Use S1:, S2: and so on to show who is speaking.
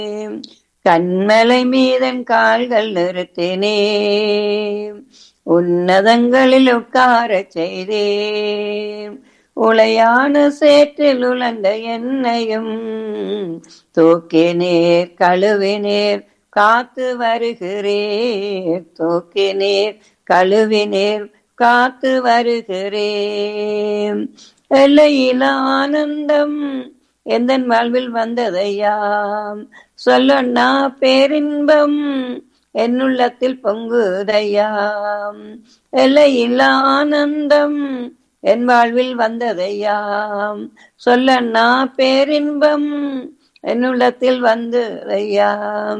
S1: கண்மலை மீதன் கால்கள் நிறுத்தினே உன்னதங்களில் உட்காரச் செய்தேன் உளையான சேற்றில் உலர்ந்த என்னையும் தூக்கினேர் கழுவினேர் காத்து வருகிறேர் தூக்கினேர் கழுவினேர் காத்து வருகிறேன் எல்லையில் ஆனந்தம் எந்த வாழ்வில் வந்ததையாம் சொல்லண்ணா பேரின்பம் என்னுள்ளத்தில் பொங்குதையாம் எல்லையில் ஆனந்தம் என் வாழ்வில் வந்ததையாம் சொல்லண்ணா பேரின்பம் என்னுள்ளத்தில் வந்ததையாம்